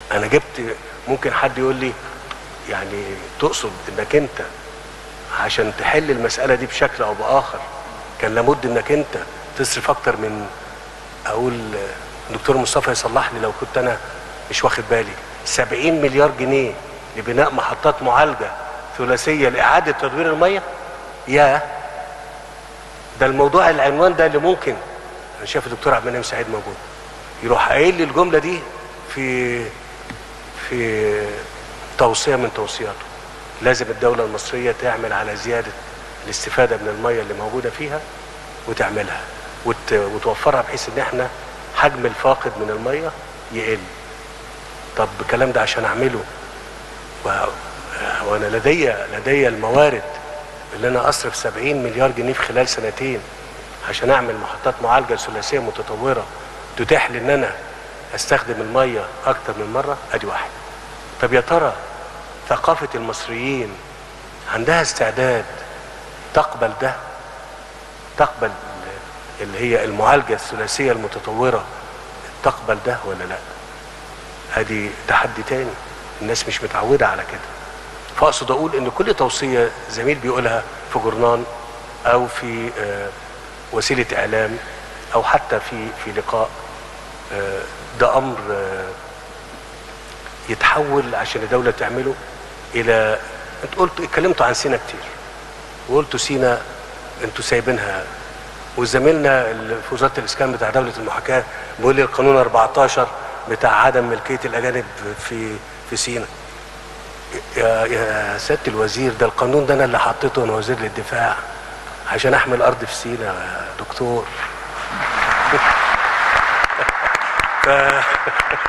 انا جبت ممكن حد يقول لي يعني تقصد انك انت عشان تحل المساله دي بشكل او باخر كان لابد انك انت تصرف اكتر من اقول الدكتور مصطفى يصلح لي لو كنت انا مش واخد بالي 70 مليار جنيه لبناء محطات معالجه ثلاثيه لاعاده تدوير الميه يا ده الموضوع العنوان ده اللي ممكن انا شايف الدكتور عبد المنعم سعيد موجود يروح قايل لي الجمله دي في في توصيه من توصياته لازم الدوله المصريه تعمل على زياده الاستفاده من الميه اللي موجوده فيها وتعملها وت... وتوفرها بحيث ان احنا حجم الفاقد من الميه يقل طب الكلام ده عشان اعمله و... وانا لدي لدي الموارد اللي انا اصرف 70 مليار جنيه في خلال سنتين عشان اعمل محطات معالجه ثلاثيه متطوره تتيح لي ان انا استخدم الميه اكتر من مره ادي واحد طب يا ترى ثقافه المصريين عندها استعداد تقبل ده تقبل اللي هي المعالجه الثلاثيه المتطوره تقبل ده ولا لا ادي تحدي تاني الناس مش متعوده على كده فاقصد اقول ان كل توصيه زميل بيقولها في جورنان او في آه وسيله اعلام او حتى في في لقاء آه ده امر آه يتحول عشان الدوله تعمله الى انت قلت اتكلمتوا عن سينا كتير وقلتوا سينا انتوا سايبينها وزميلنا اللي في وزاره الاسكان بتاع دوله المحاكاه بيقول لي القانون 14 بتاع عدم ملكيه الاجانب في في سينا يا يا سياده الوزير ده القانون ده انا اللي حطيته انا وزير للدفاع عشان احمي الارض في سينا يا دكتور ف...